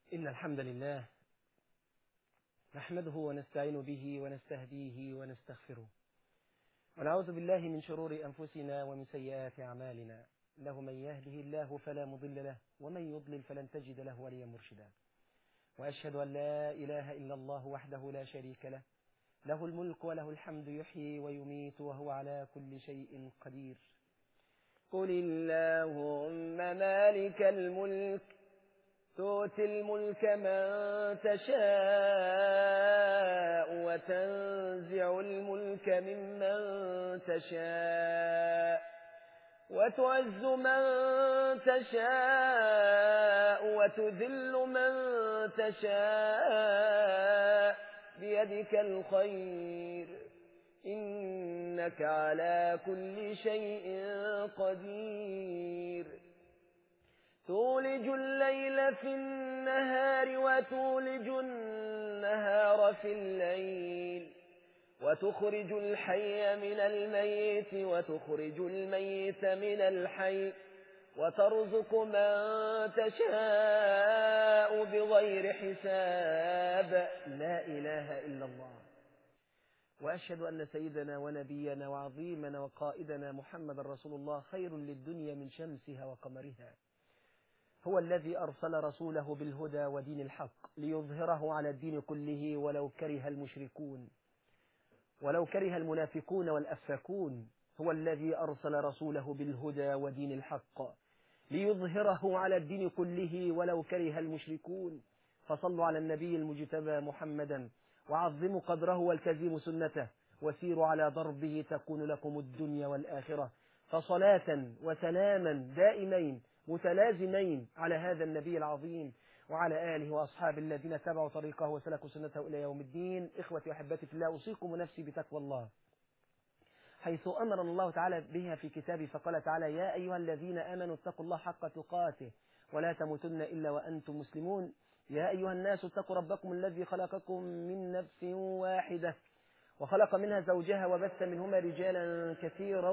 إن الحمد لله نحمده ونستعين به ونستهديه ونستغفره ونعوذ بالله من شرور أنفسنا ومن سيئات أعمالنا له من يهده الله فلا مضل له ومن يضلل فلن تجد له وليا مرشدا وأشهد أن لا إله إلا الله وحده لا شريك له له الملك وله الحمد يحيي ويميت وهو على كل شيء قدير قل اللهم مالك الملك تؤتي الملك من تشاء وتنزع الملك ممن تشاء وتعز من تشاء وتذل من تشاء بيدك الخير إنك على كل شيء قدير تولج الليل في النهار وتولج النهار في الليل وتخرج الحي من الميت وتخرج الميت من الحي وترزق من تشاء بغير حساب لا إله إلا الله وأشهد أن سيدنا ونبينا وعظيمنا وقائدنا محمد رسول الله خير للدنيا من شمسها وقمرها هو الذي أرسل رسوله بالهدى ودين الحق ليظهره على الدين كله ولو كره المشركون ولو كره المنافقون والأفاكون هو الذي أرسل رسوله بالهدى ودين الحق ليظهره على الدين كله ولو كره المشركون فصلوا على النبي المجتبى محمدا وعظموا قدره والتزموا سنته وسيروا على ضربه تكون لكم الدنيا والآخرة فصلاة وسلاما دائمين متلازمين على هذا النبي العظيم وعلى آله وأصحاب الذين تبعوا طريقه وسلكوا سنته إلى يوم الدين إخوتي وأحبتي في الله أوصيكم ونفسي بتقوى الله حيث أمر الله تعالى بها في كتابه فقال تعالى يا أيها الذين آمنوا اتقوا الله حق تقاته ولا تموتن إلا وأنتم مسلمون يا أيها الناس اتقوا ربكم الذي خلقكم من نفس واحدة وخلق منها زوجها وبث منهما رجالا كثيرا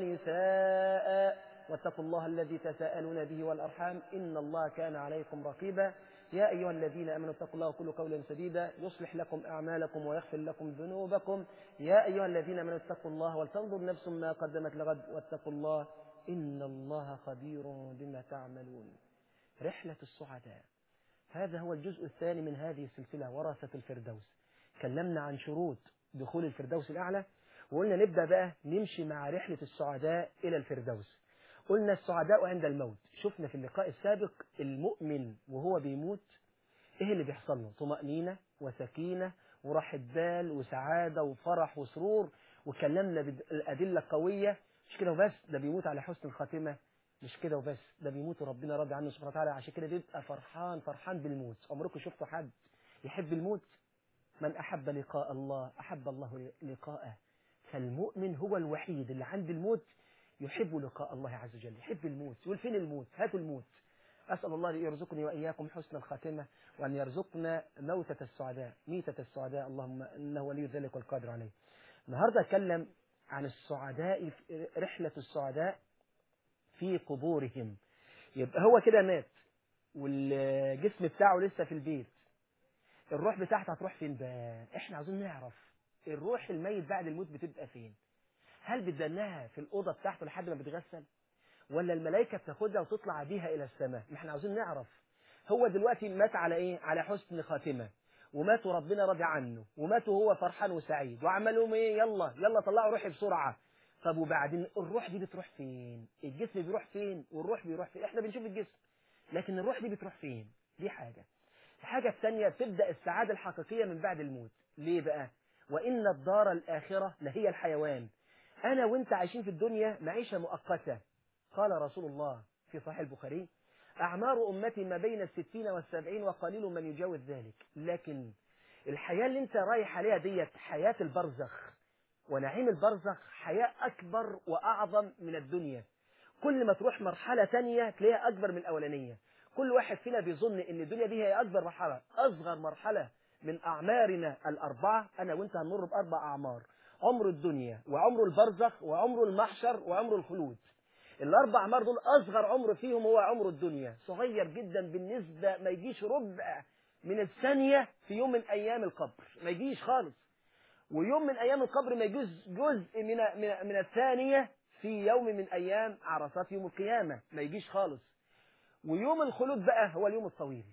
ونساء واتقوا الله الذي تساءلون به والأرحام إن الله كان عليكم رقيبا يا أيها الذين أمنوا اتقوا الله وقولوا قولا سديدا يصلح لكم أعمالكم ويغفر لكم ذنوبكم يا أيها الذين أمنوا اتقوا الله ولتنظر نفس ما قدمت لغد واتقوا الله إن الله خبير بما تعملون رحلة السعداء هذا هو الجزء الثاني من هذه السلسلة ورثة الفردوس كلمنا عن شروط دخول الفردوس الأعلى وقلنا نبدأ بقى نمشي مع رحلة السعداء إلى الفردوس قلنا السعداء عند الموت شفنا في اللقاء السابق المؤمن وهو بيموت ايه اللي بيحصل له طمأنينة وسكينة وراحة بال وسعادة وفرح وسرور وكلمنا بالأدلة القوية مش كده وبس ده بيموت على حسن الخاتمة مش كده وبس ده بيموت وربنا راضي عنه سبحانه وتعالى عشان كده بيبقى فرحان فرحان بالموت عمركم شفتوا حد يحب الموت من أحب لقاء الله أحب الله لقاءه فالمؤمن هو الوحيد اللي عند الموت يحب لقاء الله عز وجل يحب الموت يقول فين الموت هاتوا الموت أسأل الله أن يرزقني وإياكم حسن الخاتمة وأن يرزقنا موتة السعداء ميتة السعداء اللهم إنه ولي ذلك والقادر عليه النهاردة أتكلم عن السعداء رحلة السعداء في قبورهم يبقى هو كده مات والجسم بتاعه لسه في البيت الروح بتاعته هتروح فين بقى احنا عاوزين نعرف الروح الميت بعد الموت بتبقى فين هل بتدنها في الأوضة بتاعته لحد ما بتغسل ولا الملائكة بتاخدها وتطلع بيها إلى السماء ما احنا عاوزين نعرف هو دلوقتي مات على ايه على حسن خاتمة ومات وربنا راضي عنه ومات وهو فرحان وسعيد وعملهم ايه يلا يلا طلعوا روحي بسرعة طب وبعدين الروح دي بتروح فين الجسم بيروح فين والروح بيروح فين احنا بنشوف الجسم لكن الروح دي بتروح فين دي حاجة الحاجة الثانية تبدأ السعادة الحقيقية من بعد الموت ليه بقى وإن الدار الآخرة لهي الحيوان أنا وإنت عايشين في الدنيا معيشة مؤقتة قال رسول الله في صحيح البخاري أعمار أمتي ما بين الستين والسبعين وقليل من يجاوز ذلك لكن الحياة اللي انت رايح عليها ديت حياة البرزخ ونعيم البرزخ حياة أكبر وأعظم من الدنيا كل ما تروح مرحلة تانية تلاقيها أكبر من الأولانية كل واحد فينا بيظن ان الدنيا دي هي أكبر مرحلة أصغر مرحلة من أعمارنا الأربعة أنا وأنت هنمر بأربع أعمار عمر الدنيا وعمر البرزخ وعمر المحشر وعمر الخلود الاربع اعمار دول اصغر عمر فيهم هو عمر الدنيا صغير جدا بالنسبه ما يجيش ربع من الثانيه في يوم من ايام القبر ما يجيش خالص ويوم من ايام القبر ما يجوز جزء من من, من الثانيه في يوم من ايام عرصات يوم القيامه ما يجيش خالص ويوم الخلود بقى هو اليوم الطويل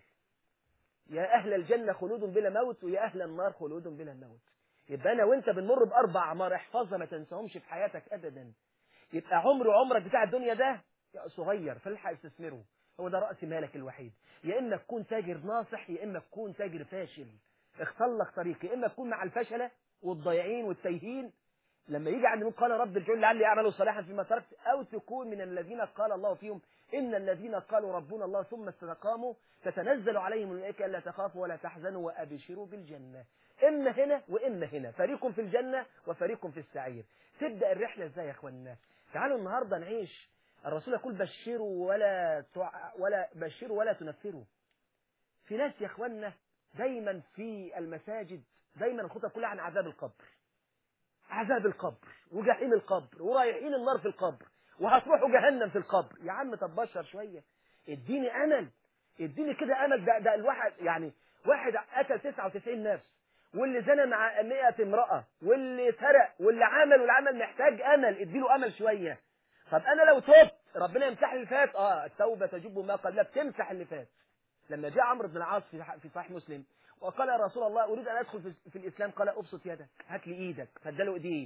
يا اهل الجنه خلود بلا موت ويا اهل النار خلود بلا موت يبقى انا وانت بنمر باربع اعمار احفظها ما تنساهمش في حياتك ابدا يبقى عمر عمرك بتاع الدنيا ده صغير فالحق استثمره هو ده راس مالك الوحيد يا اما تكون تاجر ناصح يا اما تكون تاجر فاشل اختار لك طريق يا اما تكون مع الفشله والضايعين والتايهين لما يجي عند من قال رب ارجعون لعلي اعمل صالحا فيما تركت او تكون من الذين قال الله فيهم ان الذين قالوا ربنا الله ثم استقاموا تتنزل عليهم الملائكه الا تخافوا ولا تحزنوا وابشروا بالجنه اما هنا واما هنا فريق في الجنه وفريق في السعير تبدا الرحله ازاي يا اخوانا تعالوا النهارده نعيش الرسول يقول بشروا ولا تع... ولا بشروا ولا تنفروا في ناس يا اخوانا دايما في المساجد دايما الخطب كلها عن عذاب القبر عذاب القبر وجحيم القبر ورايحين النار في القبر وهتروحوا جهنم في القبر يا عم طب بشر شويه اديني امل اديني كده امل ده, ده الواحد يعني واحد قتل 99 نفس واللي زنى مع 100 امراه واللي سرق واللي عمل واللي عمل محتاج امل اديله امل شويه طب انا لو تبت ربنا يمسح اللي فات اه التوبه تجب ما قبلها بتمسح اللي فات لما جاء عمرو بن العاص في في صحيح مسلم وقال يا رسول الله اريد ان ادخل في, في الاسلام قال ابسط يدك هات لي ايدك فاداله ايديه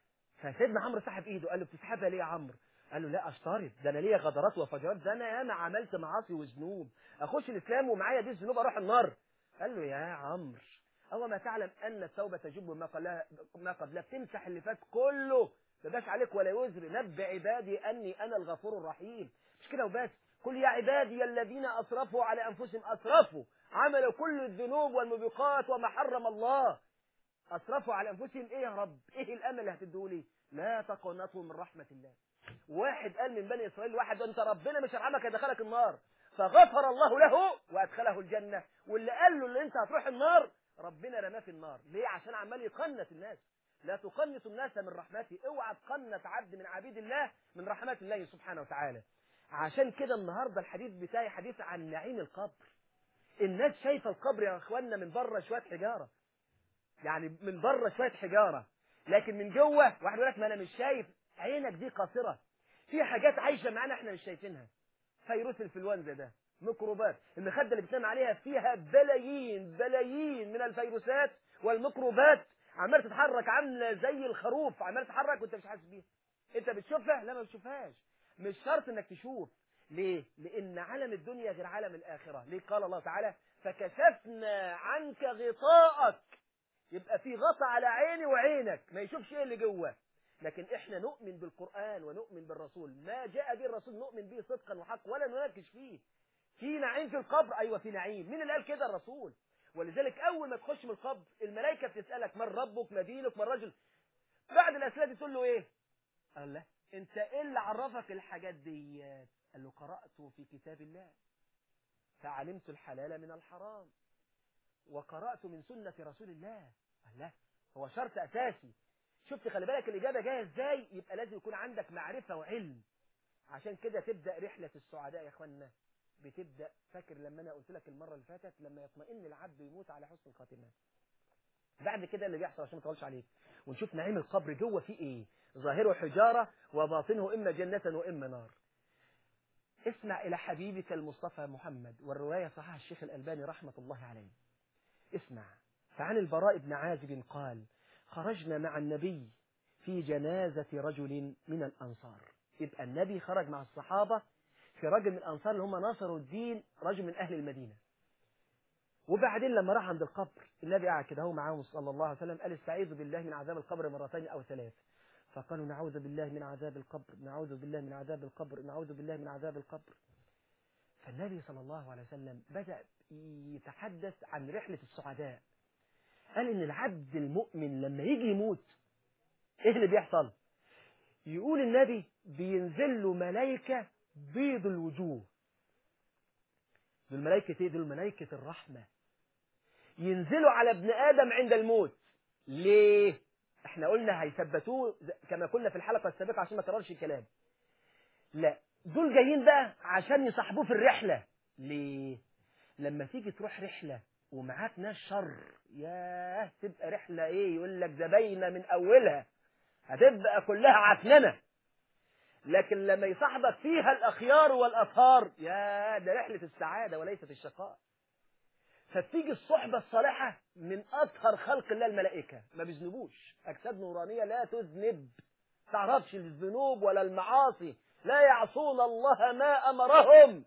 فسيدنا عمرو سحب ايده قال له بتسحبها ليه يا عمرو قال له لا اشترط ده انا ليا غدرات وفجرات ده انا ياما عملت معاصي وذنوب اخش الاسلام ومعايا دي الذنوب اروح النار قال له يا عمرو أو ما تعلم أن التوبة تجب ما قبلها ما قبلها بتمسح اللي فات كله ما باش عليك ولا وزر نبئ عبادي أني أنا الغفور الرحيم مش كده وبس قل يا عبادي الذين أسرفوا على أنفسهم أسرفوا عملوا كل الذنوب والموبقات وما حرم الله أسرفوا على أنفسهم إيه يا رب إيه الأمل اللي هتديه لي لا تقنطوا من رحمة الله واحد قال من بني إسرائيل واحد أنت ربنا مش هرحمك هيدخلك النار فغفر الله له وأدخله الجنة واللي قال له اللي أنت هتروح النار ربنا رماه في النار ليه عشان عمال يقنط الناس لا تقنط الناس من رحمته اوعى تقنط عبد من عبيد الله من رحمات الله سبحانه وتعالى عشان كده النهارده الحديث بتاعي حديث عن نعيم القبر الناس شايفه القبر يا اخوانا من بره شويه حجاره يعني من بره شويه حجاره لكن من جوه واحد يقول لك ما انا مش شايف عينك دي قاصره في حاجات عايشه معانا احنا مش شايفينها فيروس الانفلونزا ده ميكروبات المخدة اللي بتنام عليها فيها بلايين بلايين من الفيروسات والميكروبات عماله تتحرك عامله زي الخروف عماله تتحرك وانت مش حاسس بيها انت بتشوفها لا ما بتشوفهاش مش شرط انك تشوف ليه لان عالم الدنيا غير عالم الاخره ليه قال الله تعالى فكشفنا عنك غطاءك يبقى في غطا على عيني وعينك ما يشوفش ايه اللي جوه لكن احنا نؤمن بالقرآن ونؤمن بالرسول ما جاء به الرسول نؤمن به صدقا وحق ولا نناقش فيه في نعيم في القبر ايوه في نعيم مين اللي قال كده الرسول ولذلك اول ما تخش من القبر الملائكه بتسالك من ربك ما دينك ما الرجل بعد الاسئله دي تقول له ايه قال له انت ايه اللي عرفك الحاجات دي قال له قرات في كتاب الله فعلمت الحلال من الحرام وقرات من سنه رسول الله قال لا هو شرط اساسي شفت خلي بالك الاجابه جايه ازاي يبقى لازم يكون عندك معرفه وعلم عشان كده تبدا رحله السعداء يا اخوانا بتبدأ فاكر لما أنا قلت لك المرة اللي فاتت لما يطمئن العبد يموت على حسن الخاتمة بعد كده اللي بيحصل عشان ما اطولش عليك ونشوف نعيم القبر جوه فيه ايه ظاهره حجارة وباطنه إما جنة وإما نار اسمع إلى حبيبك المصطفى محمد والرواية صحيح الشيخ الألباني رحمة الله عليه اسمع فعن البراء بن عازب قال خرجنا مع النبي في جنازة رجل من الأنصار يبقى النبي خرج مع الصحابة في رجل من الأنصار اللي هم نصروا الدين رجل من أهل المدينة وبعدين لما راح عند القبر النبي قعد كده هو معاهم صلى الله عليه وسلم قال استعيذوا بالله من عذاب القبر مرتين أو ثلاث فقالوا نعوذ بالله من عذاب القبر نعوذ بالله من عذاب القبر نعوذ بالله من عذاب القبر فالنبي صلى الله عليه وسلم بدأ يتحدث عن رحلة السعداء قال إن العبد المؤمن لما يجي يموت إيه اللي بيحصل يقول النبي بينزل له ملائكة بيض الوجوه دول ملائكة ايه دول ملائكة الرحمة ينزلوا على ابن آدم عند الموت ليه احنا قلنا هيثبتوه كما قلنا في الحلقة السابقة عشان ما كررش الكلام لا دول جايين بقى عشان يصاحبوه في الرحلة ليه لما تيجي تروح رحلة ومعاك ناس شر ياه تبقى رحلة ايه يقول لك زباينة من اولها هتبقى كلها عكننة لكن لما يصاحبك فيها الاخيار والاطهار يا ده رحلة السعادة وليست الشقاء فتيجي الصحبة الصالحة من أطهر خلق الله الملائكة ما بيذنبوش أجساد نورانية لا تذنب تعرفش الذنوب ولا المعاصي لا يعصون الله ما أمرهم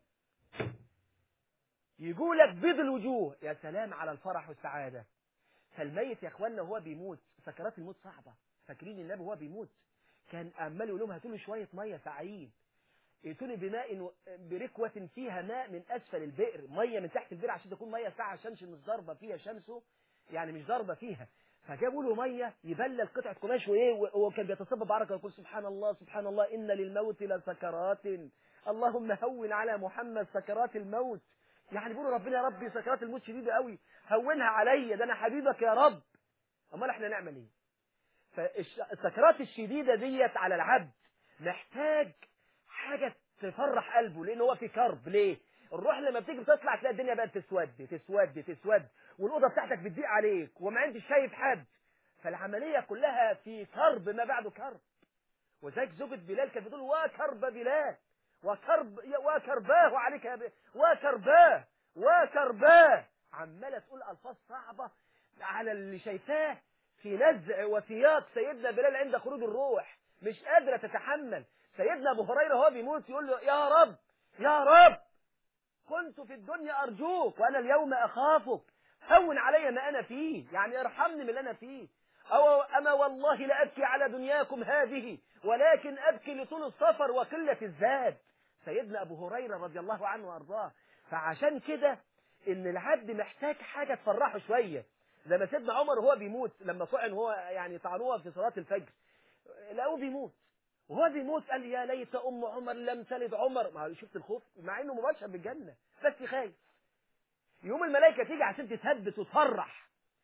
يقول لك بيض الوجوه يا سلام على الفرح والسعادة فالميت يا اخوانا وهو بيموت سكرات الموت صعبة فاكرين النبي وهو بيموت كان عمال يقول لهم هاتوا لي شوية مية ساعين ائتوني بماء بركوة فيها ماء من أسفل البئر مية من تحت البئر عشان تكون مية ساعة شمس مش ضاربة فيها شمسه يعني مش ضاربة فيها فجابوا له مية يبلل قطعة قماش وإيه وكان بيتصبب بعركة ويقول سبحان الله سبحان الله إن للموت لسكرات اللهم هون على محمد سكرات الموت يعني بيقولوا ربنا يا ربي سكرات الموت شديدة قوي هونها عليا ده أنا حبيبك يا رب أمال إحنا نعمل إيه فالسكرات الشديدة ديت على العبد محتاج حاجة تفرح قلبه لأن هو في كرب ليه الروح لما بتيجي بتطلع تلاقي الدنيا بقت تسود تسود تسود والأوضة بتاعتك بتضيق عليك وما انتش شايف حد فالعملية كلها في كرب ما بعده كرب وذلك زوجة بلال كانت بتقول وكرب بلال وكرب وكرباه عليك يا ب... وكرباه وكرباه عمالة تقول ألفاظ صعبة على اللي شايفاه في نزع وسياق سيدنا بلال عند خروج الروح مش قادرة تتحمل سيدنا أبو هريرة هو بيموت يقول له يا رب يا رب كنت في الدنيا أرجوك وأنا اليوم أخافك هون علي ما أنا فيه يعني ارحمني من اللي أنا فيه أو أما والله لأبكي على دنياكم هذه ولكن أبكي لطول السفر وقلة الزاد سيدنا أبو هريرة رضي الله عنه وأرضاه فعشان كده إن العبد محتاج حاجة تفرحه شوية لما سيدنا عمر وهو بيموت لما طعن هو يعني طعنوه في صلاة الفجر لقوه بيموت وهو بيموت قال يا ليت ام عمر لم تلد عمر ما شفت الخوف مع انه مباشر بالجنه بس خايف يوم الملائكه تيجي عشان تثبت وتفرح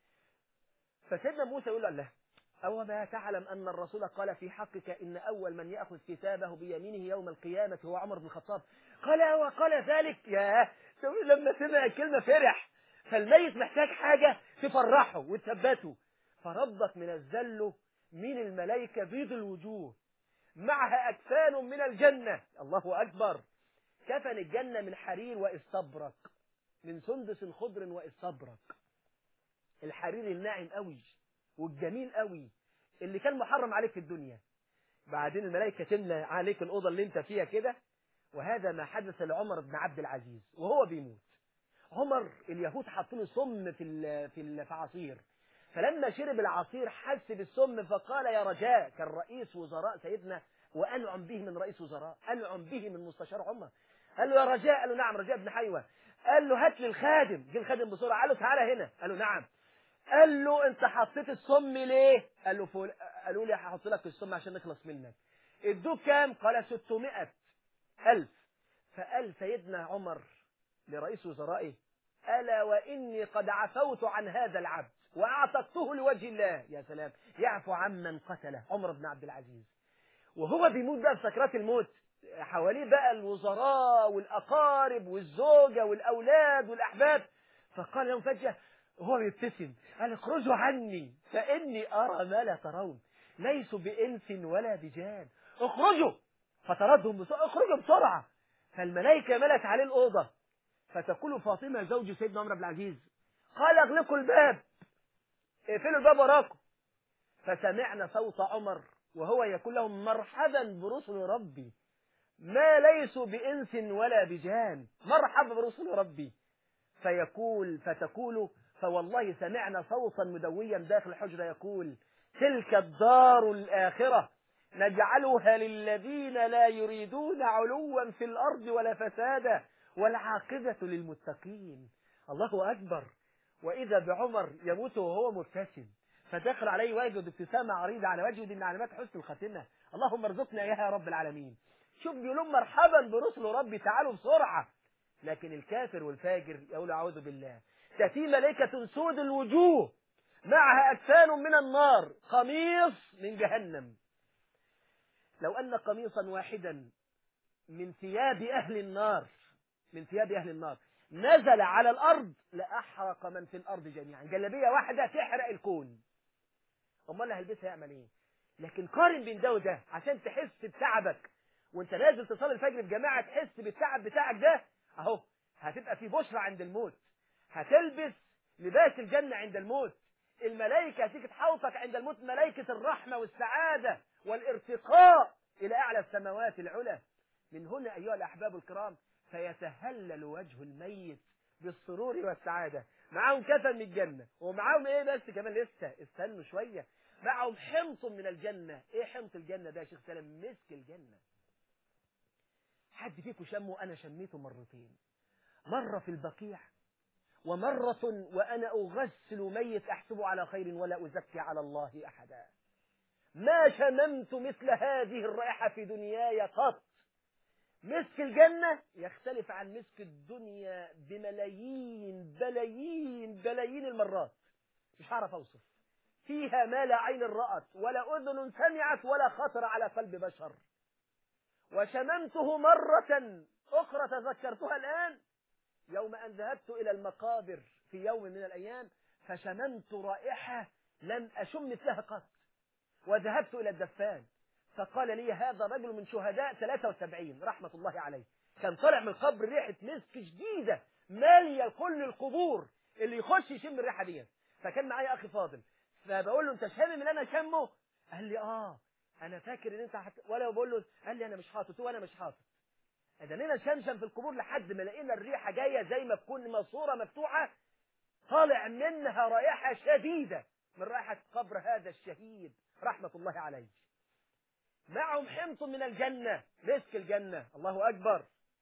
فسيدنا موسى يقول له الله أو ما تعلم أن الرسول قال في حقك إن أول من يأخذ كتابه بيمينه يوم القيامة هو عمر بن الخطاب قال وقال ذلك يا لما سمع الكلمة فرح فالميت محتاج حاجة تفرحه وتثبته فربك من الذل من الملائكة بيض الوجوه معها أكفان من الجنة الله أكبر كفن الجنة من حرير واستبرق من سندس خضر واستبرق الحرير الناعم قوي والجميل قوي اللي كان محرم عليك في الدنيا بعدين الملائكة تملى عليك الأوضة اللي انت فيها كده وهذا ما حدث لعمر بن عبد العزيز وهو بيموت عمر اليهود حطوا له سم في ال في العصير فلما شرب العصير حس بالسم فقال يا رجاء كان رئيس وزراء سيدنا وأنعم به من رئيس وزراء أنعم به من مستشار عمر قال له يا رجاء قال له نعم رجاء بن حيوة قال له هات لي الخادم جه الخادم بسرعة قال له تعالى هنا قال له نعم قال له انت حطيت السم ليه قال له فول... قالوا لي هحط لك السم عشان نخلص منك ادوك كام قال 600 ألف فقال سيدنا عمر لرئيس وزرائه ألا وإني قد عفوت عن هذا العبد وأعتقته لوجه الله يا سلام يعفو عمن قتله عمر بن عبد العزيز وهو بيموت بقى في سكرات الموت حواليه بقى الوزراء والأقارب والزوجة والأولاد والأحباب فقال لهم فجأة وهو بيبتسم قال اخرجوا عني فإني أرى ما لا ترون ليسوا بإنس ولا بجان اخرجوا فتردهم بسرعة اخرجوا بسرعة فالملائكة ملت عليه الأوضة فتقول فاطمة زوج سيدنا عمر بن العزيز قال اغلقوا الباب اقفلوا الباب وراكم فسمعنا صوت عمر وهو يقول لهم مرحبا برسل ربي ما ليسوا بإنس ولا بجان مرحبا برسل ربي فيقول فتقول فوالله سمعنا صوتا مدويا داخل الحجرة يقول تلك الدار الآخرة نجعلها للذين لا يريدون علوا في الأرض ولا فسادا والعاقبة للمتقين الله أكبر وإذا بعمر يموت وهو مبتسم فدخل عليه ويجد ابتسامة عريضة على وجهه دي من علامات حسن الخاتمة اللهم ارزقنا إياها يا رب العالمين شوف بيقولون مرحبا برسل ربي تعالوا بسرعة لكن الكافر والفاجر يقول أعوذ بالله تأتي ملائكة سود الوجوه معها أكفان من النار قميص من جهنم لو أن قميصا واحدا من ثياب أهل النار من ثياب أهل النار نزل على الأرض لأحرق من في الأرض جميعا جلبية واحدة تحرق الكون أمال اللي هلبسها يعمل إيه لكن قارن بين ده وده عشان تحس بتعبك وانت نازل تصلي الفجر في جماعة تحس بالتعب بتاعك ده اهو هتبقى في بشرى عند الموت هتلبس لباس الجنة عند الموت الملائكة هتيجي تحوطك عند الموت ملائكة الرحمة والسعادة والارتقاء إلى أعلى السماوات العلى من هنا أيها الأحباب الكرام فيتهلل وجه الميت بالسرور والسعادة معاهم كفن من الجنة ومعاهم ايه بس كمان لسه استنوا شوية معهم حمص من الجنة ايه حمص الجنة ده يا شيخ سلام مسك الجنة حد فيكم شمه انا شميته مرتين مرة في البقيع ومرة وأنا أغسل ميت أحسبه على خير ولا أزكي على الله أحدا ما شممت مثل هذه الرائحة في دنياي قط مسك الجنة يختلف عن مسك الدنيا بملايين بلايين بلايين المرات مش هعرف أوصف فيها ما لا عين رأت ولا أذن سمعت ولا خطر على قلب بشر وشممته مرة أخرى تذكرتها الآن يوم أن ذهبت إلى المقابر في يوم من الأيام فشممت رائحة لم أشم مثلها قط وذهبت إلى الدفان فقال لي هذا رجل من شهداء 73 رحمة الله عليه كان طالع من القبر ريحة مسك شديدة مالية كل القبور اللي يخش يشم الريحة دي فكان معايا أخي فاضل فبقول له أنت شامم اللي أنا شمه قال لي آه أنا فاكر إن أنت حت... ولا بقول له قال لي أنا مش حاطط وأنا مش حاطط ادانينا شمشم في القبور لحد ما لقينا الريحة جاية زي ما تكون ماسورة مفتوحة طالع منها رائحة شديدة من رائحة قبر هذا الشهيد رحمة الله عليه معهم حمص من الجنة مسك الجنة الله أكبر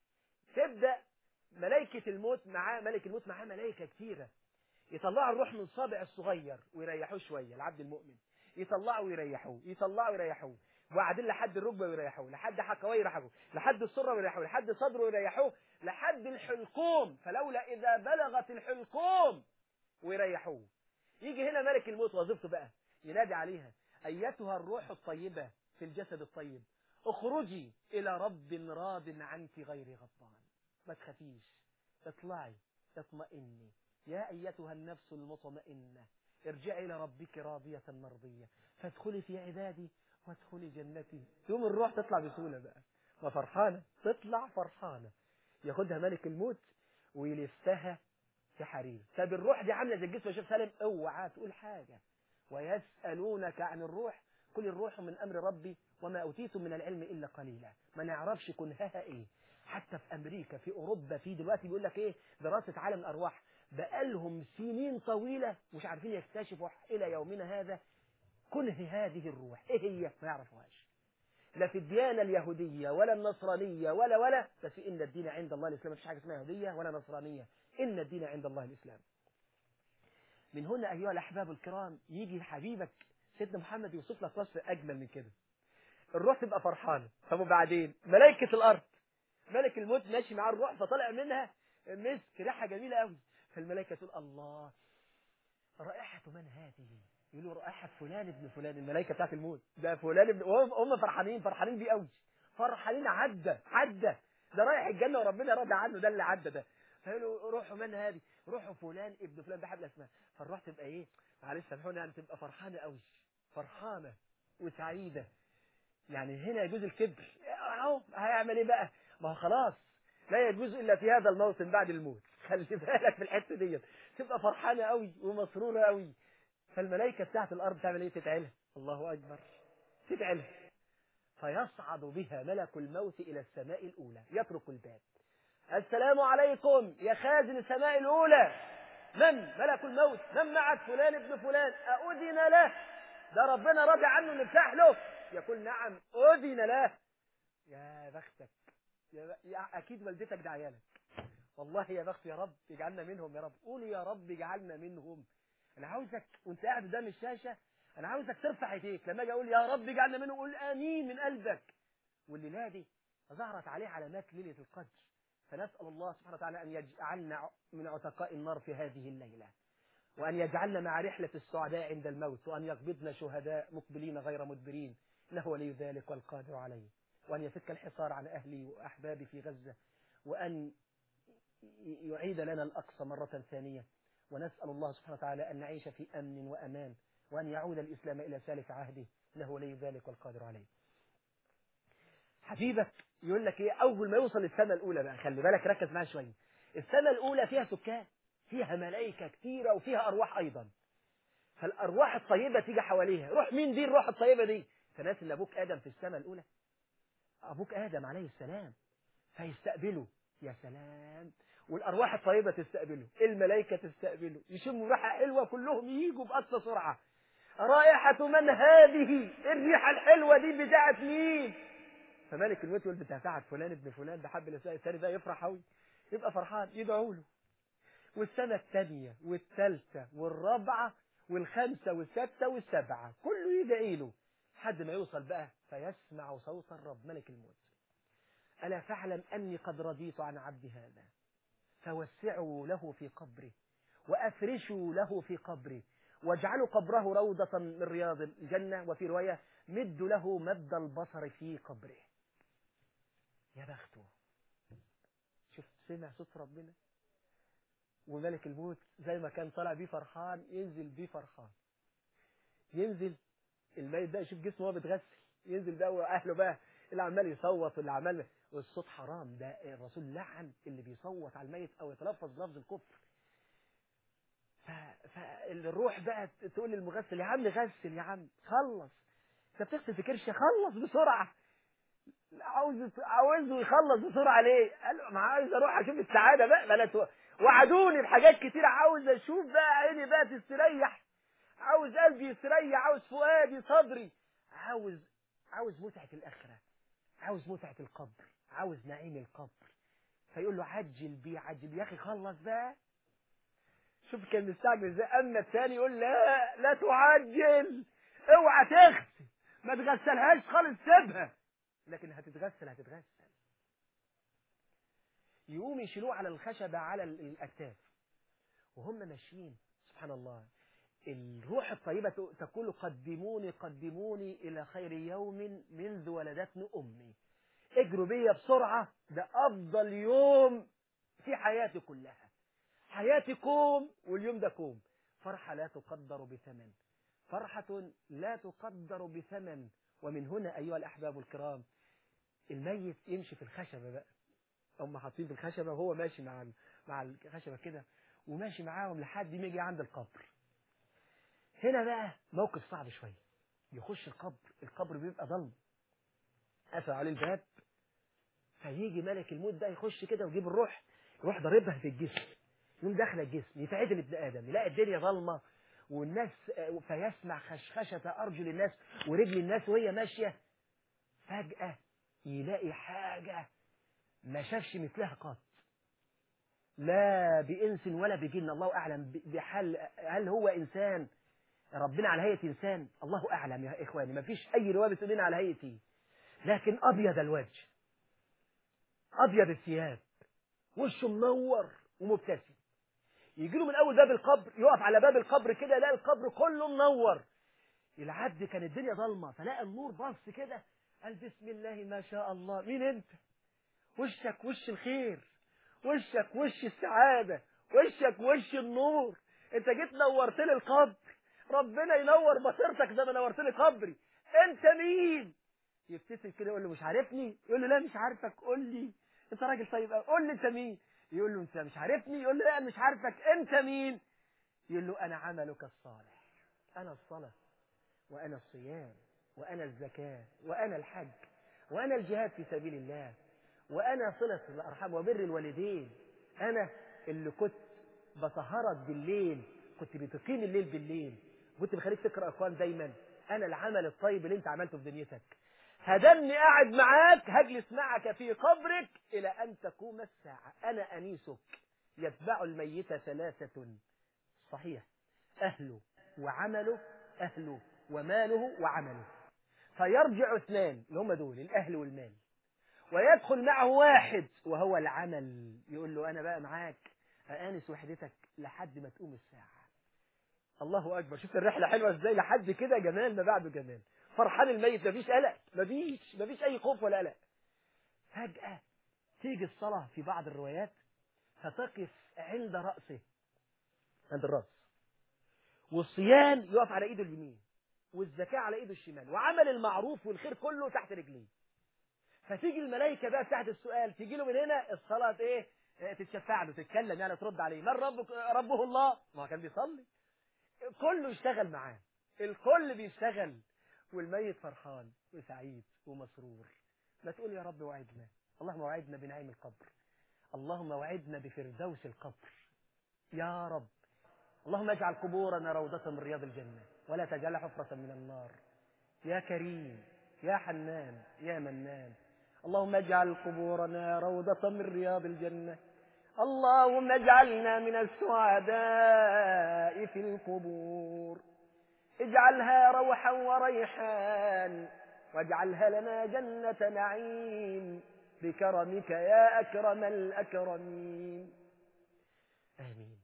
تبدأ ملائكة الموت معاه ملك الموت معاه ملائكة كثيرة يطلعوا الروح من صابع الصغير ويريحوه شوية العبد المؤمن يطلعوا ويريحوه يطلعوا ويريحوه وبعدين لحد الركبه ويريحوه لحد حكواه يريحوه لحد السره ويريحوه لحد صدره ويريحوه لحد الحلقوم فلولا اذا بلغت الحلقوم ويريحوه يجي هنا ملك الموت وظيفته بقى ينادي عليها ايتها الروح الطيبه في الجسد الطيب اخرجي الى رب راض عنك غير غضبان ما تخافيش اطلعي اطمئني يا ايتها النفس المطمئنه ارجعي الى ربك راضيه مرضيه فادخلي في عبادي وادخلي جنتي يوم الروح تطلع بسهولة بقى وفرحانة تطلع فرحانة ياخدها ملك الموت ويلفها في حرير طب الروح دي عاملة زي الجسم يا شيخ سالم اوعى تقول حاجة ويسألونك عن الروح كل الروح من أمر ربي وما أوتيتم من العلم إلا قليلا ما نعرفش كنهها إيه حتى في أمريكا في أوروبا في دلوقتي بيقول لك إيه دراسة عالم الأرواح بقالهم سنين طويلة مش عارفين يكتشفوا إلى يومنا هذا كنه هذه الروح ايه هي ما يعرفوهاش لا في الديانة اليهودية ولا النصرانية ولا ولا بس إن الدين عند الله الإسلام مفيش حاجة اسمها يهودية ولا نصرانية إن الدين عند الله الإسلام من هنا أيها الأحباب الكرام يجي حبيبك سيدنا محمد يوصف لك وصف أجمل من كده الروح تبقى فرحانة طب وبعدين ملائكة الأرض ملك الموت ماشي مع الروح فطلع منها مسك ريحة جميلة قوي فالملائكة تقول الله رائحة من هذه يقولوا رائحة فلان ابن فلان الملائكة بتاعت الموت ده فلان ابن هم فرحانين فرحانين بيه قوي فرحانين عدى عدى ده رايح الجنة وربنا راضي عنه ده اللي عدى ده فيقولوا روحوا من هذه روحوا فلان ابن فلان بحب الاسماء فالروح تبقى ايه معلش سامحوني يعني تبقى فرحانة قوي فرحانة وسعيدة يعني هنا يجوز الكبر اهو هيعمل ايه بقى ما هو خلاص لا يجوز الا في هذا الموطن بعد الموت خلي بالك في الحته ديت تبقى فرحانه قوي ومسروره قوي فالملائكة بتاعت الأرض تعمل إيه تتعلها الله أكبر تتعلها فيصعد بها ملك الموت إلى السماء الأولى يترك الباب السلام عليكم يا خازن السماء الأولى من ملك الموت من معك فلان ابن فلان أؤذن له ده ربنا راضي عنه نفتح له يقول نعم أذن له يا بختك يا, ب... يا أكيد والدتك دعيالك والله يا بخت يا رب اجعلنا منهم يا رب قولوا يا رب اجعلنا منهم انا عاوزك وانت قاعد قدام الشاشه انا عاوزك ترفع ايديك لما اجي اقول يا رب اجعلنا منه قول امين من قلبك والليله دي ظهرت عليه علامات ليله القدر فنسال الله سبحانه وتعالى ان يجعلنا من عتقاء النار في هذه الليله وان يجعلنا مع رحله السعداء عند الموت وان يقبضنا شهداء مقبلين غير مدبرين انه ولي ذلك والقادر عليه وأن يفك الحصار عن أهلي وأحبابي في غزة وأن يعيد لنا الأقصى مرة ثانية ونسأل الله سبحانه وتعالى أن نعيش في أمن وأمان وأن يعود الإسلام إلى سالف عهده إنه ولي ذلك والقادر عليه حبيبك يقول لك إيه أول ما يوصل السنة الأولى بقى خلي بالك ركز معايا شوية السنة الأولى فيها سكان فيها ملائكة كتيرة وفيها أرواح أيضا فالأرواح الطيبة تيجي حواليها روح مين دي الروح الطيبة دي فناس اللي أبوك آدم في السنة الأولى أبوك آدم عليه السلام فيستقبله يا سلام والأرواح الطيبة تستقبله الملائكة تستقبله يشموا ريحة حلوة كلهم يجوا بأقصى سرعة رائحة من هذه الريحة الحلوة دي بتاعت مين فملك الموت يقول بتاع سعد فلان ابن فلان ده حب الاسماء الثاني ده يفرح قوي يبقى فرحان يدعوا له والسنة الثانية والثالثة والرابعة والخامسة والسادسة والسابعة كله يدعي له لحد ما يوصل بقى فيسمع صوت الرب ملك الموت ألا فاعلم أني قد رضيت عن عبد هذا فوسعوا له في قبره وأفرشوا له في قبره واجعلوا قبره روضة من رياض الجنة وفي رواية مد له مد البصر في قبره يا بخته شفت سمع صوت ربنا وملك الموت زي ما كان طالع بيه فرحان ينزل بيه فرحان ينزل الميت ده يشوف جسمه وهو بيتغسل ينزل بقى واهله بقى اللي عمال يصوت واللي عمال والصوت حرام ده الرسول لعن اللي بيصوت على الميت او يتلفظ بلفظ الكفر ف... فالروح بقى تقول للمغسل يا عم غسل يا عم خلص انت بتغسل في كرشه خلص بسرعه عاوز عاوزه يخلص بسرعه ليه؟ قال له ما عايز اروح اشوف السعاده بقى ما لا وعدوني بحاجات كتير عاوز اشوف بقى عيني بقى تستريح عاوز قلبي يستريح عاوز فؤادي صدري عاوز عاوز متعة الآخرة عاوز متعة القبر عاوز نعيم القبر فيقول له عجل بيه عجل يا أخي خلص بقى شوف كان مستعجل ازاي أما الثاني يقول لا لا تعجل اوعى تغسل ما تغسلهاش خالص سيبها لكن هتتغسل هتتغسل يقوم يشيلوه على الخشبة على الأكتاف وهم ماشيين سبحان الله الروح الطيبة تقول قدموني قدموني إلى خير يوم منذ ولدتني أمي اجروا بيا بسرعة ده أفضل يوم في حياتي كلها حياتي كوم واليوم ده كوم فرحة لا تقدر بثمن فرحة لا تقدر بثمن ومن هنا أيها الأحباب الكرام الميت يمشي في الخشبة بقى هم حاطين في الخشبة وهو ماشي مع مع الخشبة كده وماشي معاهم لحد ما يجي عند القبر هنا بقى موقف صعب شوية يخش القبر القبر بيبقى ضلم قفل عليه الباب فيجي ملك الموت ده يخش كده ويجيب الروح يروح ضاربها في الجسم يقوم داخل الجسم يتعدل ابن ادم يلاقي الدنيا ضلمه والناس فيسمع خشخشة أرجل الناس ورجل الناس وهي ماشية فجأة يلاقي حاجة ما شافش مثلها قط لا بإنس ولا بجن الله أعلم بحال هل هو إنسان ربنا على هيئة إنسان الله أعلم يا إخواني ما فيش أي رواية بتقول لنا على هيئة لكن أبيض الوجه أبيض الثياب وشه منور ومبتسم يجي له من أول باب القبر يقف على باب القبر كده يلاقي القبر كله منور العبد كان الدنيا ضلمة فلاقى النور بص كده قال بسم الله ما شاء الله مين أنت وشك وش الخير وشك وش السعادة وشك وش النور انت جيت نورت لي القبر ربنا ينور بصيرتك زي ما نورت لي قبري انت مين يبتسم كده يقول له مش عارفني يقول له لا مش عارفك قول لي انت راجل طيب قول لي انت مين يقول له انت مش عارفني يقول له لا انا مش عارفك انت مين يقول له انا عملك الصالح انا الصلاة وانا الصيام وانا الزكاة وانا الحج وانا الجهاد في سبيل الله وانا صلة الارحام وبر الوالدين انا اللي كنت بسهرك بالليل كنت بتقيم الليل بالليل كنت بخليك تقرا اقوال دايما انا العمل الطيب اللي انت عملته في دنيتك هدمني قاعد معاك هجلس معك في قبرك الى ان تقوم الساعه انا انيسك يتبع الميت ثلاثه صحيح اهله وعمله اهله وماله وعمله فيرجع اثنان اللي هم دول الاهل والمال ويدخل معه واحد وهو العمل يقول له انا بقى معاك انس وحدتك لحد ما تقوم الساعه الله اكبر شفت الرحله حلوه ازاي لحد كده جمال ما بعده جمال فرحان الميت مفيش قلق مفيش مفيش اي خوف ولا قلق فجأة تيجي الصلاة في بعض الروايات فتقف عند رأسه عند الرأس والصيام يقف على ايده اليمين والزكاة على ايده الشمال وعمل المعروف والخير كله تحت رجليه فتيجي الملائكة بقى تحت السؤال تيجي له من هنا الصلاة ايه اه تتشفع له تتكلم يعني ترد عليه من ربك ربه الله ما هو كان بيصلي كله يشتغل معاه الكل بيشتغل والميت فرحان وسعيد ومسرور ما تقول يا رب وعدنا اللهم وعدنا بنعيم القبر اللهم وعدنا بفردوس القبر يا رب اللهم اجعل قبورنا روضة من رياض الجنة ولا تجعل حفرة من النار يا كريم يا حنان يا منان اللهم اجعل قبورنا روضة من رياض الجنة اللهم اجعلنا من السعداء في القبور اجعلها روحا وريحان واجعلها لنا جنة نعيم بكرمك يا أكرم الأكرمين آمين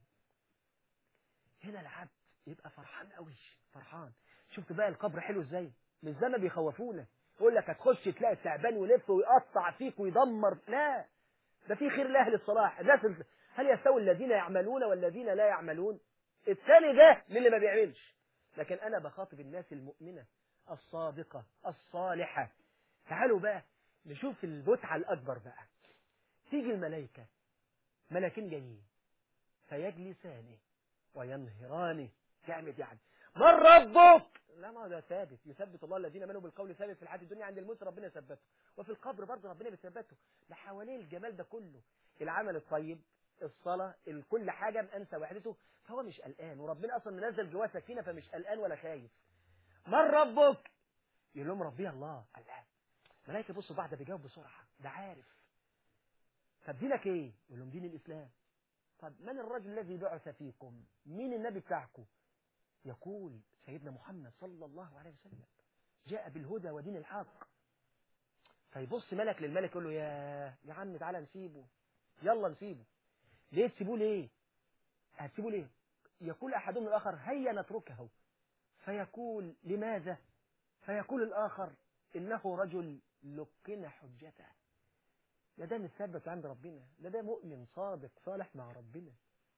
هنا العبد يبقى فرحان قوي فرحان شفت بقى القبر حلو ازاي مش زي ما بيخوفونا يقول لك هتخش تلاقي التعبان يلف ويقطع فيك ويدمر لا ده في خير لاهل الصلاح الناس هل يستوي الذين يعملون والذين لا يعملون الثاني ده للي ما بيعملش لكن انا بخاطب الناس المؤمنة الصادقة الصالحة تعالوا بقى نشوف المتعة الأكبر بقى تيجي الملائكة ملاكين جايين فيجلسانه وينهرانه جامد يعني من ربك لا ما ده ثابت يثبت الله الذين امنوا بالقول ثابت في الحياه الدنيا عند الموت ربنا يثبته وفي القبر برضه ربنا بيثبته ده حواليه الجمال ده كله العمل الطيب الصلاة كل حاجة بأنسى وحدته فهو مش قلقان وربنا أصلا منزل جواه سكينة فمش قلقان ولا خايف من ربك يقول لهم ربي الله الله ملائكة بصوا بعض بيجاوب بسرعة ده عارف طب دينك ايه يقول لهم دين الإسلام طب من الرجل الذي بعث فيكم مين النبي بتاعكم يقول سيدنا محمد صلى الله عليه وسلم جاء بالهدى ودين الحق فيبص ملك للملك يقول له يا يا عم تعالى نسيبه يلا نسيبه ليه تسيبوه ليه هتسيبوه ليه يقول أحدهم الآخر هيا نتركه فيقول لماذا فيقول الآخر إنه رجل لقن حجته ده ده مثبت عند ربنا ده ده مؤمن صادق صالح مع ربنا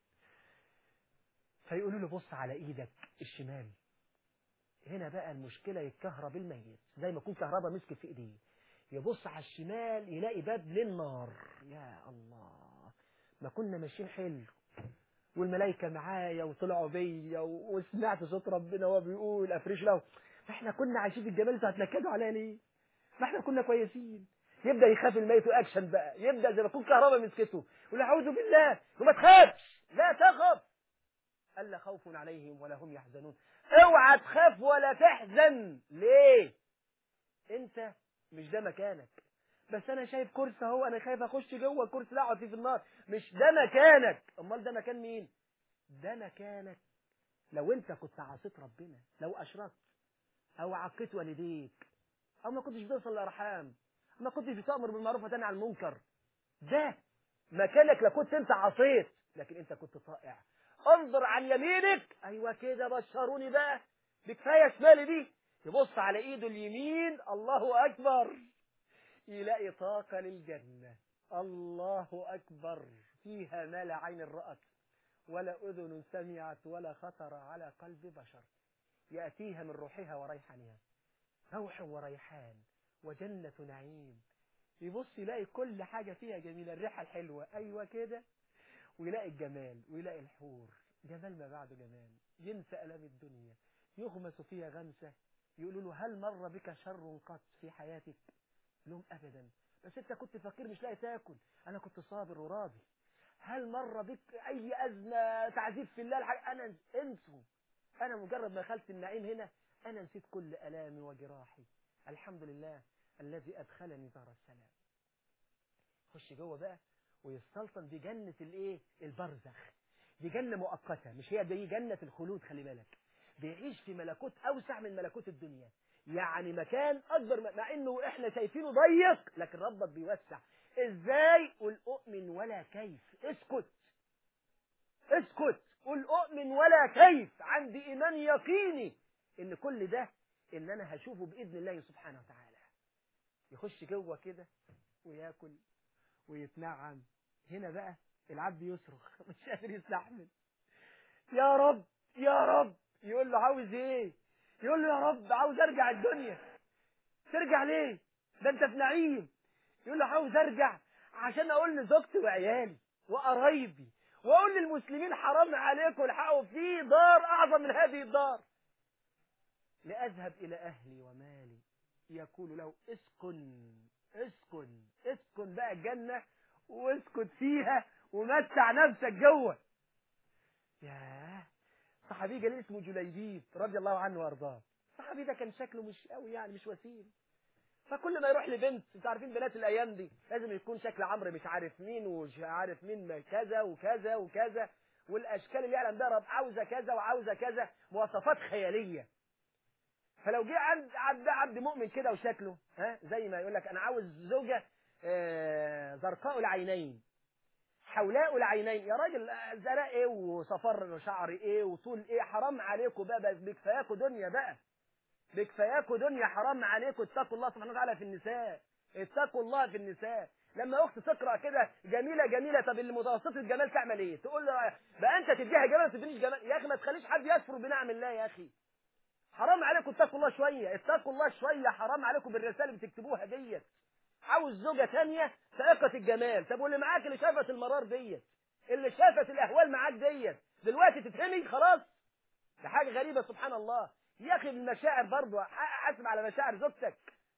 فيقولوا له بص على ايدك الشمال هنا بقى المشكلة يتكهرب الميت زي ما يكون كهرباء مسكت في ايديه يبص على الشمال يلاقي باب للنار يا الله ما كنا ماشيين حلو والملائكة معايا وطلعوا بيا وسمعت صوت ربنا وهو بيقول افرش له احنا كنا عايشين في الجمال هتنكدوا علينا ليه ما احنا كنا كويسين يبدا يخاف الميت اكشن بقى يبدا زي ما يكون كهرباء مسكته يقول اعوذ بالله وما تخافش لا تخف الا خوف عليهم ولا هم يحزنون اوعى تخاف ولا تحزن ليه انت مش ده مكانك بس انا شايف كرسي اهو انا خايف اخش جوه الكرسي لا اقعد فيه في النار مش ده مكانك امال ده مكان مين ده مكانك لو انت كنت عصيت ربنا لو اشركت او عقيت والديك او ما كنتش بتصل الارحام ما كنتش بتأمر بالمعروف وتنهى عن المنكر ده مكانك لكنت انت عصيت لكن انت كنت طائع انظر عن يمينك ايوه كده بشروني بقى بكفايه شمالي دي يبص على ايده اليمين الله اكبر يلاقي طاقه للجنه الله اكبر فيها ما لا عين رأت ولا اذن سمعت ولا خطر على قلب بشر ياتيها من روحها وريحانها روح وريحان وجنة نعيم يبص يلاقي كل حاجة فيها جميلة الريحة الحلوة أيوة كده ويلاقي الجمال ويلاقي الحور جمال ما بعده جمال ينسى ألم الدنيا يغمس فيها غمسة يقولوا له هل مر بك شر قط في حياتك لهم أبدا بس أنت كنت فقير مش لاقي تاكل أنا كنت صابر وراضي هل مر بك أي أزمة تعذيب في الله الحاجة أنا انسوا أنا مجرد ما دخلت النعيم هنا أنا نسيت كل ألامي وجراحي الحمد لله الذي أدخلني دار السلام خش جوه بقى ويستلطن دي جنة الايه البرزخ دي جنة مؤقتة مش هي دي جنة الخلود خلي بالك بيعيش في ملكوت أوسع من ملكوت الدنيا يعني مكان أكبر مع إنه إحنا شايفينه ضيق لكن ربك بيوسع إزاي قل أؤمن ولا كيف اسكت اسكت قل أؤمن ولا كيف عندي إيمان يقيني إن كل ده ان انا هشوفه باذن الله سبحانه وتعالى يخش جوه كده وياكل ويتنعم هنا بقى العبد يصرخ مش قادر يستحمل يا رب يا رب يقول له عاوز ايه يقول له يا رب عاوز ارجع الدنيا ترجع ليه ده انت في نعيم يقول له عاوز ارجع عشان اقول لزوجتي وعيالي وقرايبي واقول للمسلمين حرام عليكم الحقوا في دار اعظم من هذه الدار لاذهب الى اهلي ومالي يقول له اسكن اسكن اسكن بقى الجنة واسكت فيها ومتع نفسك جوه ياه صحابي جليل اسمه جليبيب رضي الله عنه وارضاه الصحابي ده كان شكله مش قوي يعني مش وسيم فكل ما يروح لبنت انتوا عارفين بنات الايام دي لازم يكون شكل عمرو مش عارف مين ومش عارف مين كذا وكذا وكذا والاشكال اللي يعلم ده رب عاوزه كذا وعاوزه كذا مواصفات خياليه فلو جه عند عبد عبد مؤمن كده وشكله ها زي ما يقول لك انا عاوز زوجه آه، زرقاء العينين حولاء العينين يا راجل آه، زرق ايه وصفر شعر ايه وطول ايه حرام عليكم بقى بس بكفاياكوا دنيا بقى بكفاياكوا دنيا حرام عليكم اتقوا الله سبحانه وتعالى في النساء اتقوا الله في النساء لما اخت تقرا كده جميله جميله طب اللي متوسطه الجمال تعمل ايه تقول له بقى انت تديها جمال ما تدينيش جمال يا اخي ما تخليش حد يكفر بنعم الله يا اخي حرام عليكم اتقوا الله شويه اتقوا الله شويه حرام عليكم بالرسائل اللي بتكتبوها ديت عاوز زوجه ثانيه سائقه الجمال طب واللي معاك اللي شافت المرار ديت اللي شافت الاهوال معاك ديت دلوقتي تتهمي خلاص ده حاجه غريبه سبحان الله يا اخي المشاعر برضه حاسب على مشاعر زوجتك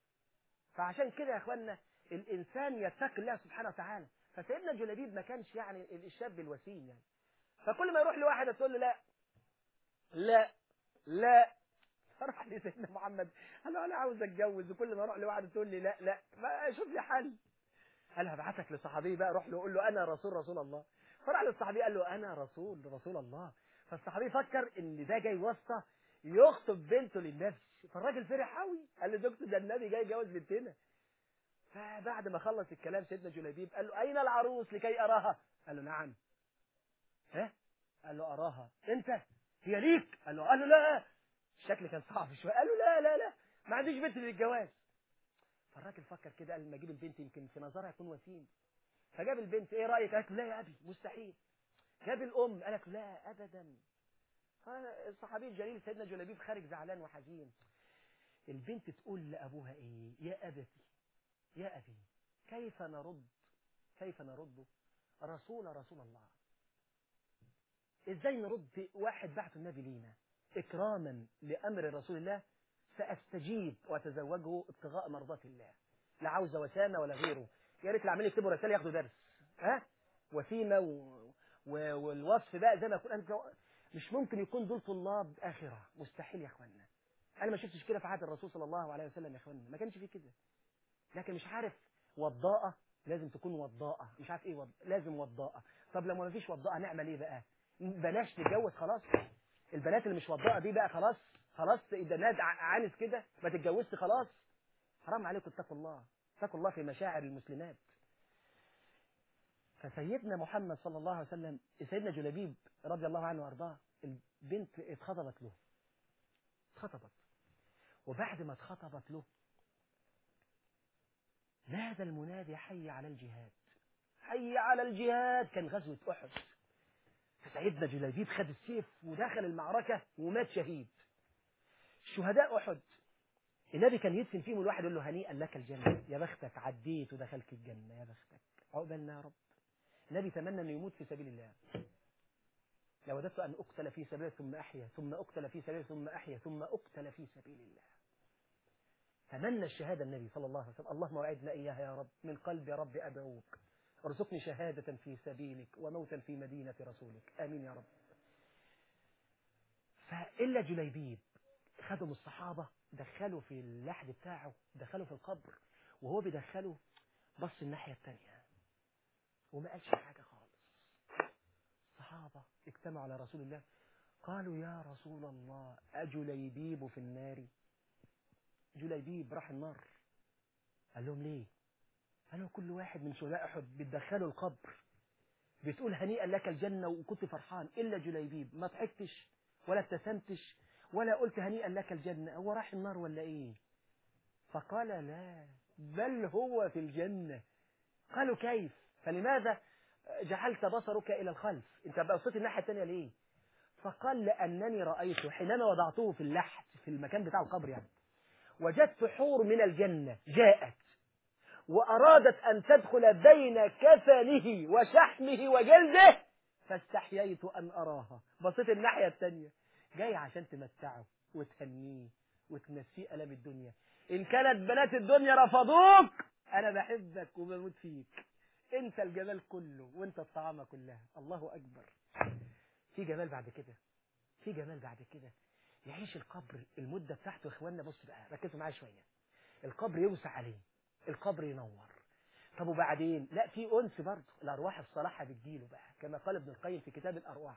فعشان كده يا اخوانا الانسان يتقي الله سبحانه وتعالى فسيدنا جلبيب ما كانش يعني الشاب الوسيم يعني فكل ما يروح لواحده تقول له لا لا لا فراح لي سيدنا محمد قال له انا عاوز اتجوز وكل ما اروح لواحده تقول لي لا لا ما شوف لي حل قال هبعتك لصحابي بقى روح له قول له انا رسول رسول الله فراح للصحابي قال له انا رسول رسول الله فالصحابي فكر ان ده جاي واسطه يخطب بنته للنبي فالراجل فرح قوي قال له دكتور ده النبي جاي يجوز بنتنا فبعد ما خلص الكلام سيدنا جليبيب قال له اين العروس لكي اراها قال له نعم ها قال له اراها انت هي ليك قال له قال له لا الشكل كان صعب شويه قال له لا لا لا ما عنديش بنت للجواز فالراجل فكر كده قال لما اجيب البنت يمكن في نظرها يكون وسيم فجاب البنت ايه رايك قالت له لا يا ابي مستحيل جاب الام قالت له لا ابدا الصحابي الجليل سيدنا جلبيب خارج زعلان وحزين البنت تقول لابوها ايه يا ابتي يا ابي كيف نرد كيف نرد رسول رسول الله ازاي نرد واحد بعث النبي لينا إكراما لأمر رسول الله سأستجيب وأتزوجه ابتغاء مرضات الله لا عاوز وسامة ولا غيره يا ريت العمال يكتبوا رسالة ياخدوا درس ها وسيمة و... و... والوصف بقى زي ما يكون أنت مش ممكن يكون دول طلاب آخرة مستحيل يا أخوانا أنا ما شفتش كده في عهد الرسول صلى الله عليه وسلم يا أخوانا ما كانش فيه كده لكن مش عارف وضاءة لازم تكون وضاءة مش عارف إيه وض... لازم وضاءة طب لما ما فيش وضاءة نعمل إيه بقى بلاش نتجوز خلاص البنات اللي مش وضاءة دي بقى خلاص خلاص ده ناد عانس كده ما تتجوزش خلاص حرام عليكم اتقوا الله اتقوا الله في مشاعر المسلمات فسيدنا محمد صلى الله عليه وسلم سيدنا جلبيب رضي الله عنه وارضاه البنت اتخطبت له اتخطبت وبعد ما اتخطبت له نادى المنادي حي على الجهاد حي على الجهاد كان غزوة أحد فسيدنا جليبيب خد السيف ودخل المعركة ومات شهيد شهداء أحد النبي كان يدفن فيهم الواحد يقول له هنيئا لك الجنة يا بختك عديت ودخلت الجنة يا بختك عقبالنا يا رب النبي تمنى أن يموت في سبيل الله لو وددت أن أقتل في سبيل ثم أحيا ثم أقتل في سبيل ثم أحيا ثم أقتل في سبيل الله تمنى الشهادة النبي صلى الله عليه وسلم اللهم وعدنا إياها يا رب من قلب يا رب أدعوك ارزقني شهادة في سبيلك وموتا في مدينة رسولك آمين يا رب فإلا جليبيب خدهم الصحابة دخلوا في اللحد بتاعه دخلوا في القبر وهو بيدخله بص الناحية التانية وما قالش حاجة خالص الصحابة اجتمعوا على رسول الله قالوا يا رسول الله أجليبيب في النار جليبيب راح النار قال لهم ليه قالوا كل واحد من شهداء أحد بتدخله القبر بتقول هنيئا لك الجنة وكنت فرحان إلا جليبيب ما ضحكتش ولا ابتسمتش ولا قلت هنيئا لك الجنة هو راح النار ولا ايه فقال لا بل هو في الجنة قالوا كيف فلماذا جعلت بصرك إلى الخلف انت بصيت الناحية الثانية ليه فقال لأنني رأيت حينما وضعته في اللحد في المكان بتاع القبر يعني وجدت حور من الجنة جاءت وأرادت أن تدخل بين كفنه وشحمه وجلده فاستحييت أن أراها بصيت الناحية الثانية جاي عشان تمتعه وتهنيه وتنسيه ألم الدنيا إن كانت بنات الدنيا رفضوك أنا بحبك وبموت فيك أنت الجمال كله وأنت الطعامة كلها الله أكبر في جمال بعد كده في جمال بعد كده يعيش القبر المدة بتاعته يا إخواننا بص بقى ركزوا معايا شوية القبر يوسع عليه القبر ينور طب وبعدين لا في أنس برضه الأرواح الصالحة بتجيله بقى كما قال ابن القيم في كتاب الأرواح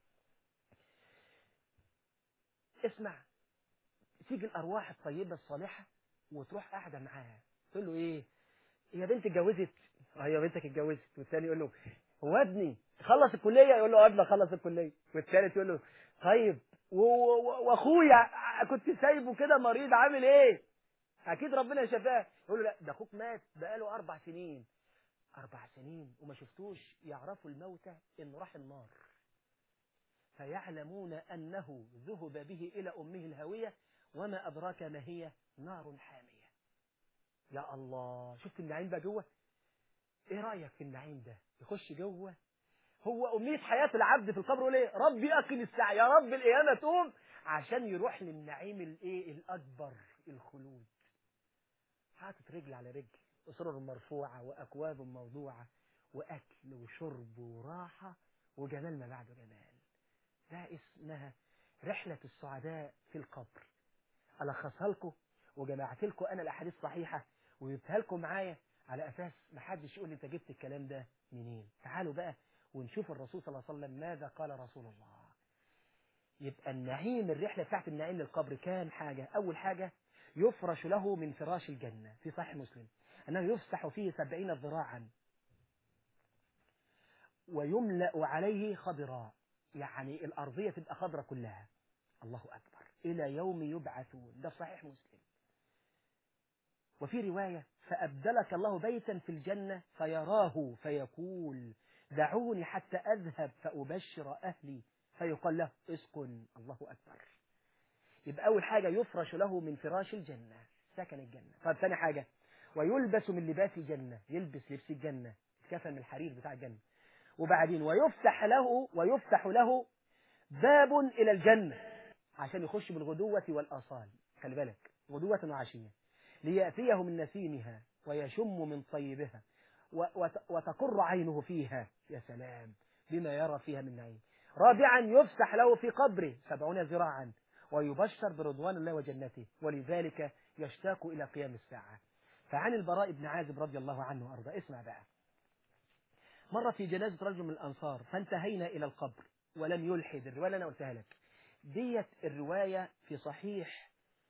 اسمع تيجي الأرواح الطيبة الصالحة وتروح قاعدة معاه تقول له إيه يا بنت اتجوزت اه يا بنتك اتجوزت والتاني يقول له هو ابني خلص الكلية يقول له ابني خلص الكلية والتالت يقول له طيب واخويا كنت سايبه كده مريض عامل ايه اكيد ربنا شفاه يقول له لا ده اخوك مات بقاله اربع سنين اربع سنين وما شفتوش يعرفوا الموتى انه راح النار فيعلمون انه ذهب به الى امه الهاويه وما ادراك ما هي نار حاميه يا الله شفت النعيم بقى جوه ايه رايك في النعيم ده يخش جوه هو امنيه حياه العبد في القبر يقول ايه ربي اقم الساعه يا رب القيامه تقوم عشان يروح للنعيم الايه الاكبر الخلود حاطط رجل على رجل أسرر مرفوعة وأكواب موضوعة وأكل وشرب وراحة وجمال ما بعده جمال ده اسمها رحلة السعداء في القبر ألخصها لكم وجمعت لكم أنا الأحاديث صحيحة وجبتها لكم معايا على أساس ما حدش يقول لي أنت جبت الكلام ده منين تعالوا بقى ونشوف الرسول صلى الله عليه وسلم ماذا قال رسول الله يبقى النعيم الرحلة بتاعت النعيم للقبر كام حاجة أول حاجة يفرش له من فراش الجنة في صحيح مسلم أنه يفسح فيه سبعين ذراعا ويملأ عليه خضراء يعني الأرضية تبقى خضرة كلها الله أكبر إلى يوم يبعثون ده صحيح مسلم وفي رواية فأبدلك الله بيتا في الجنة فيراه فيقول دعوني حتى أذهب فأبشر أهلي فيقال له اسكن الله أكبر يبقى أول حاجة يفرش له من فراش الجنة سكن الجنة طيب ثاني حاجة ويلبس من لباس الجنة يلبس لبس الجنة كفن من الحرير بتاع الجنة وبعدين ويفتح له ويفتح له باب إلى الجنة عشان يخش بالغدوة والآصال خلي بالك غدوة وعشية ليأتيه من نسيمها ويشم من طيبها وتقر عينه فيها يا سلام بما يرى فيها من نعيم رابعا يفسح له في قبره سبعون ذراعا ويبشر برضوان الله وجنته ولذلك يشتاق إلى قيام الساعة فعن البراء بن عازب رضي الله عنه أرضى اسمع بقى مرة في جنازة رجل من الأنصار فانتهينا إلى القبر ولم يلحد الرواية اللي أنا قلتها لك ديت الرواية في صحيح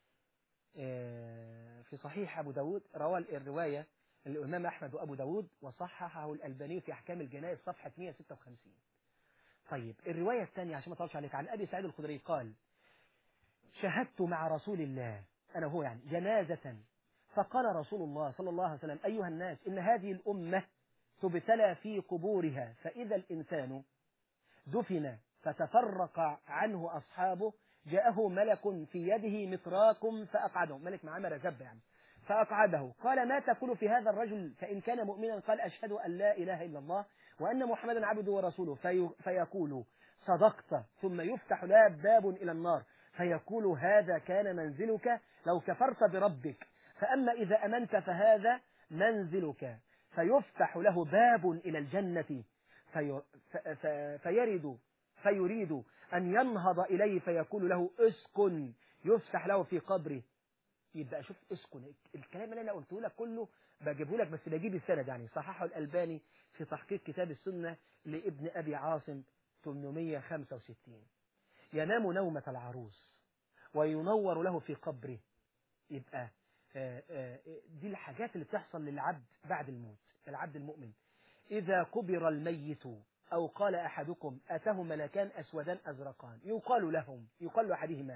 في صحيح أبو داود روى الرواية الإمام أحمد وأبو داود وصححه الألباني في أحكام الجنائز صفحة 156 طيب الرواية الثانية عشان ما اطولش عليك عن أبي سعيد الخدري قال شهدت مع رسول الله أنا هو يعني جنازة فقال رسول الله صلى الله عليه وسلم أيها الناس إن هذه الأمة تبتلى في قبورها فإذا الإنسان دفن فتفرق عنه أصحابه جاءه ملك في يده مطراق فأقعده ملك معاه مرزب يعني فأقعده قال ما تقول في هذا الرجل فإن كان مؤمنا قال أشهد أن لا إله إلا الله وأن محمدا عبده ورسوله في فيقول صدقت ثم يفتح له باب إلى النار فيقول هذا كان منزلك لو كفرت بربك فأما إذا أمنت فهذا منزلك فيفتح له باب إلى الجنة في في فيرد فيريد أن ينهض إليه فيقول له اسكن يفتح له في قبره يبقى شوف اسكن الكلام اللي أنا قلته لك كله بجيبه لك بس بجيب السند يعني صححه الألباني في تحقيق كتاب السنة لابن أبي عاصم 865 ينام نومة العروس وينور له في قبره يبقى دي الحاجات اللي بتحصل للعبد بعد الموت العبد المؤمن إذا قبر الميت أو قال أحدكم أتاه ملكان أسودان أزرقان يقال لهم يقال لأحدهما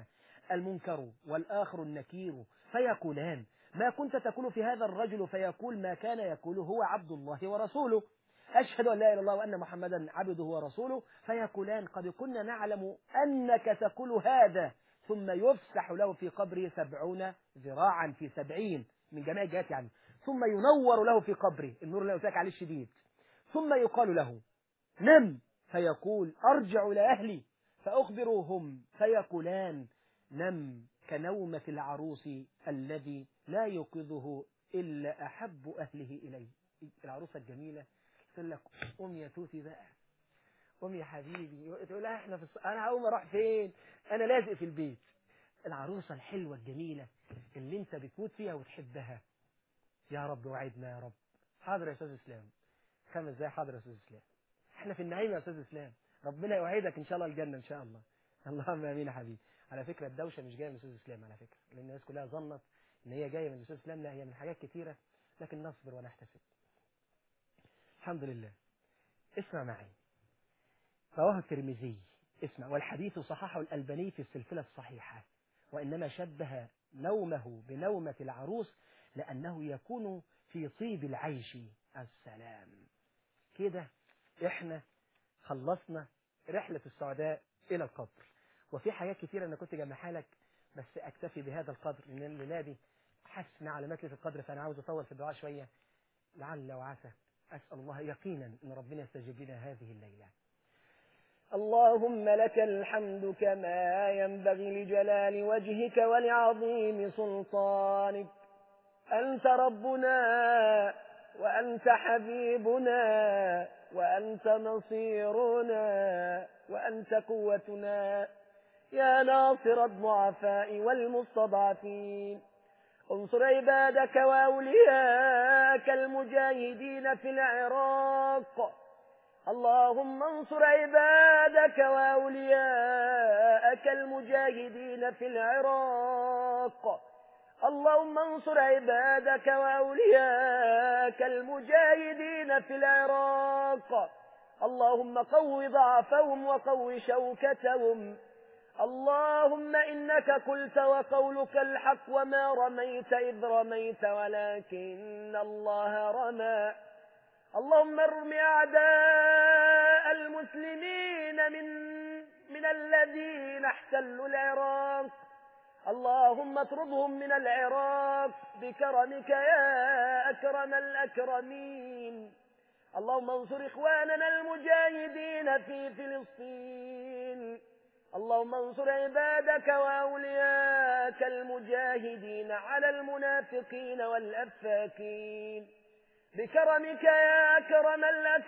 المنكر والآخر النكير فيقولان ما كنت تقول في هذا الرجل فيقول ما كان يقول هو عبد الله ورسوله أشهد أن لا إله إلا الله وأن محمدا عبده ورسوله فيقولان قد كنا نعلم أنك تقول هذا ثم يفسح له في قبره سبعون ذراعا في سبعين من جميع الجهات يعني ثم ينور له في قبره النور اللي قلت لك عليه الشديد ثم يقال له نم فيقول أرجع إلى أهلي فأخبرهم فيقولان نم كنومة العروس الذي لا يوقظه إلا أحب أهله إليه العروسة الجميلة تقول لك قوم يا توتي بقى قوم يا حبيبي تقول لها احنا في الص... انا هقوم اروح فين انا لازق في البيت العروسه الحلوه الجميله اللي انت بتموت فيها وتحبها يا رب وعدنا يا رب حاضر يا استاذ اسلام خمس دقايق حاضر يا استاذ اسلام احنا في النعيم يا استاذ اسلام ربنا يوعدك ان شاء الله الجنه ان شاء الله اللهم امين يا حبيبي على فكره الدوشه مش جايه من استاذ اسلام على فكره لان الناس كلها ظنت ان هي جايه من استاذ اسلام لا هي من حاجات كتيره لكن نصبر ونحتسب الحمد لله اسمع معي رواه الترمذي اسمع والحديث صححه الألباني في السلسلة الصحيحة وإنما شبه نومه بنومة العروس لأنه يكون في طيب العيش السلام كده احنا خلصنا رحلة السعداء إلى القبر وفي حاجات كتيرة أنا كنت جمعها لك بس أكتفي بهذا القدر إن الليلة دي حسن علامات ليلة القدر فأنا عاوز أطول في الدعاء شوية لعل وعسى أسأل الله يقينا أن ربنا يستجيب لنا هذه الليلة اللهم لك الحمد كما ينبغي لجلال وجهك ولعظيم سلطانك أنت ربنا وأنت حبيبنا وأنت نصيرنا وأنت قوتنا يا ناصر الضعفاء والمستضعفين انصر عبادك وأولياك المجاهدين في العراق اللهم انصر عبادك وأولياءك المجاهدين في العراق اللهم انصر عبادك وأولياءك المجاهدين في العراق اللهم قو ضعفهم وقو شوكتهم اللهم إنك قلت وقولك الحق وما رميت إذ رميت ولكن الله رمى اللهم ارم أعداء المسلمين من من الذين احتلوا العراق اللهم اطردهم من العراق بكرمك يا أكرم الأكرمين اللهم انصر إخواننا المجاهدين في فلسطين اللهم انصر عبادك وأولياك المجاهدين على المنافقين والأفاكين بكرمك يا أكرم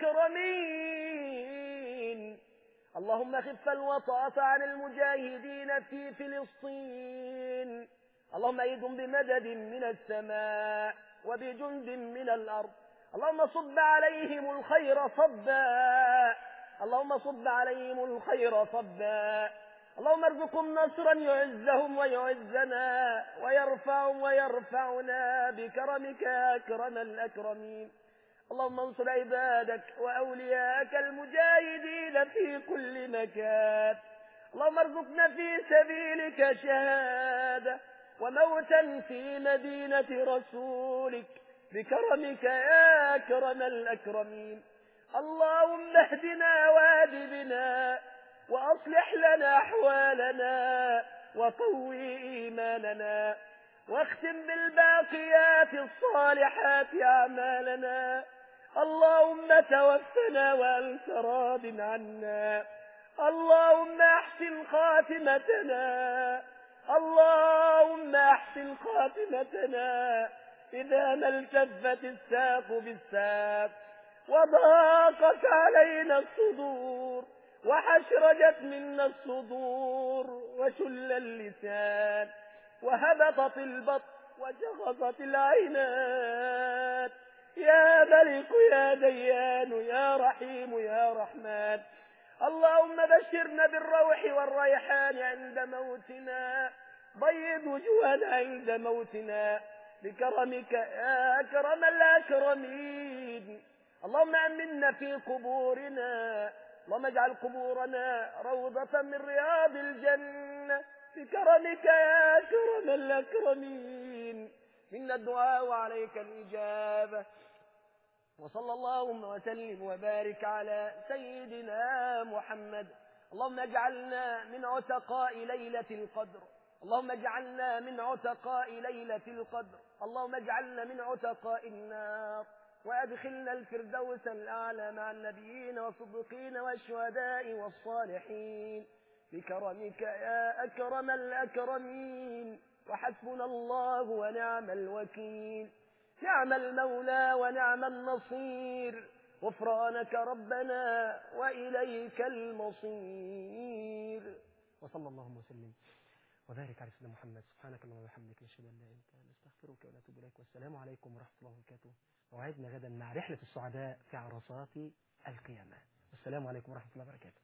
الأكرمين اللهم خف الوطأة عن المجاهدين في فلسطين اللهم أيدهم بمدد من السماء وبجند من الأرض اللهم صب عليهم الخير صبا اللهم صب عليهم الخير صبا اللهم ارزقهم نصرا يعزهم ويعزنا ويرفعهم ويرفعنا بكرمك يا أكرم الأكرمين اللهم انصر عبادك وأولياءك المجاهدين في كل مكان اللهم ارزقنا في سبيلك شهادة وموتا في مدينة رسولك بكرمك يا أكرم الأكرمين اللهم اهدنا واد بنا وأصلح لنا أحوالنا وقوي إيماننا واختم بالباقيات الصالحات أعمالنا اللهم توفنا وأنت راض عنا اللهم أحسن خاتمتنا اللهم أحسن خاتمتنا إذا ما التفت الساق بالساق وضاقت علينا الصدور وحشرجت منا الصدور وشل اللسان وهبطت البطن وجغطت العينات يا ملك يا ديان يا رحيم يا رحمن اللهم بشرنا بالروح والريحان عند موتنا بيض وجوهنا عند موتنا بكرمك يا أكرم الأكرمين اللهم أمنا في قبورنا اللهم اجعل قبورنا روضة من رياض الجنة بكرمك يا أكرم الأكرمين منا الدعاء وعليك الإجابة وصلى اللهم وسلم وبارك على سيدنا محمد اللهم اجعلنا من عتقاء ليلة القدر اللهم اجعلنا من عتقاء ليلة القدر اللهم اجعلنا من عتقاء النار وأدخلنا الفردوس الأعلى مع النبيين والصديقين والشهداء والصالحين بكرمك يا أكرم الأكرمين وحسبنا الله ونعم الوكيل نعم المولى ونعم النصير غفرانك ربنا وإليك المصير وصلى الله وسلم وبارك على سيدنا محمد سبحانك اللهم وبحمدك نشهد ان لا اله الا انت نستغفرك ونتوب اليك والسلام عليكم ورحمه الله وبركاته موعدنا غدا مع رحله السعداء في عرصات القيامه والسلام عليكم ورحمه الله وبركاته